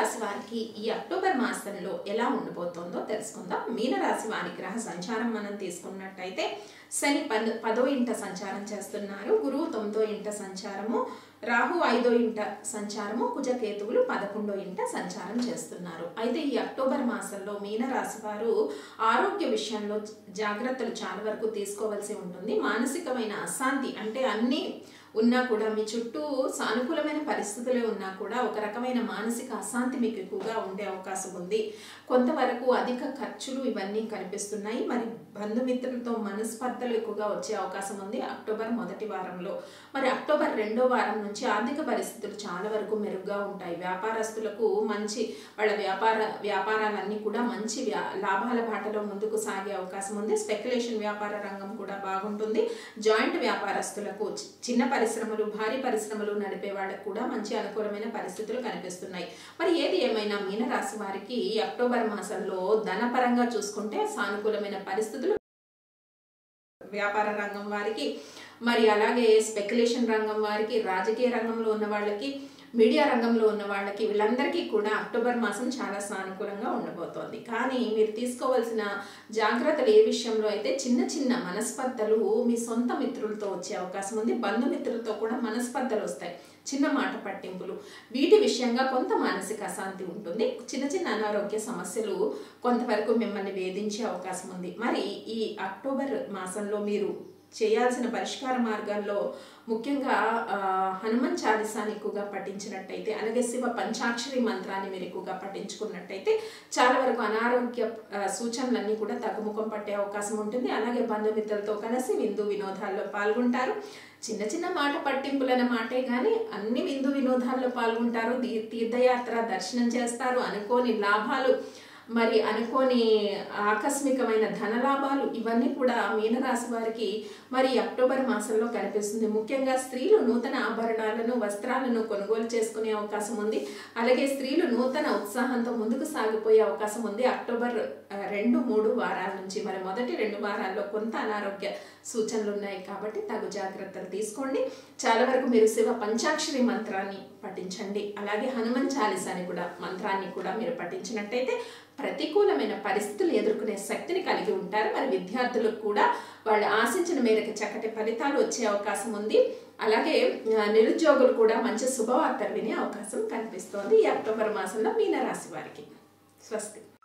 రాశి వారికి ఈ అక్టోబర్ మాసంలో ఎలా ఉండబోతోందో తెలుసుకుందాం మీన రాశి వారి గ్రహ సంచారం మనం తీసుకున్నట్టయితే శని పద పదో ఇంట సంచారం చేస్తున్నారు గురువు తొమ్మిదో ఇంట సంచారము రాహు ఐదో ఇంట సంచారము కుజకేతువులు పదకొండో ఇంట సంచారం చేస్తున్నారు అయితే ఈ అక్టోబర్ మాసంలో మీన రాశి వారు ఆరోగ్య విషయంలో జాగ్రత్తలు చాలా వరకు తీసుకోవాల్సి ఉంటుంది మానసికమైన అశాంతి అంటే అన్ని ఉన్నా కూడా మీ చుట్టూ సానుకూలమైన పరిస్థితులే ఉన్నా కూడా ఒక రకమైన మానసిక అశాంతి మీకు ఎక్కువగా ఉండే అవకాశం ఉంది కొంతవరకు అధిక ఖర్చులు ఇవన్నీ కనిపిస్తున్నాయి మరి బంధుమిత్రులతో మనస్పర్ధలు ఎక్కువగా వచ్చే అవకాశం ఉంది అక్టోబర్ మొదటి వారంలో మరి అక్టోబర్ రెండో వారం నుంచి ఆర్థిక పరిస్థితులు చాలా వరకు మెరుగ్గా ఉంటాయి వ్యాపారస్తులకు మంచి వాళ్ళ వ్యాపార వ్యాపారాలన్నీ కూడా మంచి వ్యా లాభాల బాటలో ముందుకు సాగే అవకాశం ఉంది స్పెక్యులేషన్ వ్యాపార రంగం కూడా బాగుంటుంది జాయింట్ వ్యాపారస్తులకు చి- చిన్న పరిశ్రమలు భారీ పరిశ్రమలు నడిపే వాళ్ళకు కూడా మంచి అనుకూలమైన పరిస్థితులు కనిపిస్తున్నాయి మరి ఏది ఏమైనా మీనరాశి వారికి ఈ అక్టోబర్ మాసంలో ధనపరంగా చూసుకుంటే సానుకూలమైన పరిస్థితులు వ్యాపార రంగం వారికి మరి అలాగే స్పెక్యులేషన్ రంగం వారికి రాజకీయ రంగంలో ఉన్న వాళ్ళకి మీడియా రంగంలో ఉన్న వాళ్ళకి వీళ్ళందరికీ కూడా అక్టోబర్ మాసం చాలా సానుకూలంగా ఉండబోతోంది కానీ మీరు తీసుకోవాల్సిన జాగ్రత్తలు ఏ విషయంలో అయితే చిన్న చిన్న మనస్పర్ధలు మీ సొంత మిత్రులతో వచ్చే అవకాశం ఉంది బంధుమిత్రులతో కూడా మనస్పర్ధలు వస్తాయి చిన్న మాట పట్టింపులు వీటి విషయంగా కొంత మానసిక అశాంతి ఉంటుంది చిన్న చిన్న అనారోగ్య సమస్యలు కొంతవరకు మిమ్మల్ని వేధించే అవకాశం ఉంది మరి ఈ అక్టోబర్ మాసంలో మీరు చేయాల్సిన పరిష్కార మార్గాల్లో ముఖ్యంగా ఆ, హనుమాన్ చాలీసాని ఎక్కువగా పఠించినట్టయితే అలాగే శివ పంచాక్షరి మంత్రాన్ని మీరు ఎక్కువగా పఠించుకున్నట్టయితే చాలా వరకు అనారోగ్య ఆ, సూచనలన్నీ కూడా తగ్గుముఖం పట్టే అవకాశం ఉంటుంది అలాగే బంధుమిత్రులతో కలిసి విందు వినోదాల్లో పాల్గొంటారు చిన్న చిన్న మాట పట్టింపులన్న మాటే కానీ అన్ని విందు వినోదాల్లో పాల్గొంటారు తీ- తీర్థయాత్ర దర్శనం చేస్తారు అనుకోని లాభాలు మరి అనుకోని ఆకస్మికమైన ధనలాభాలు ఇవన్నీ కూడా మీనరాశి వారికి మరి అక్టోబర్ మాసంలో కనిపిస్తుంది ముఖ్యంగా స్త్రీలు నూతన ఆభరణాలను వస్త్రాలను కొనుగోలు చేసుకునే అవకాశం ఉంది అలాగే స్త్రీలు నూతన ఉత్సాహంతో ముందుకు సాగిపోయే అవకాశం ఉంది అక్టోబర్ ఆ, రెండు మూడు వారాల నుంచి మరి మొదటి రెండు వారాల్లో కొంత అనారోగ్య సూచనలు ఉన్నాయి కాబట్టి తగు జాగ్రత్తలు తీసుకోండి చాలా వరకు మీరు శివ పంచాక్షరి మంత్రాన్ని పఠించండి అలాగే హనుమాన్ చాలీసాని కూడా మంత్రాన్ని కూడా మీరు పఠించినట్టయితే ప్రతికూలమైన పరిస్థితులు ఎదుర్కొనే శక్తిని కలిగి ఉంటారు మరి విద్యార్థులకు కూడా వాళ్ళు ఆశించిన మేరకు చక్కటి ఫలితాలు వచ్చే అవకాశం ఉంది అలాగే ఆ, నిరుద్యోగులు కూడా మంచి శుభవార్తలు వినే అవకాశం కనిపిస్తోంది ఈ అక్టోబర్ మాసంలో మీనరాశి వారికి స్వస్తి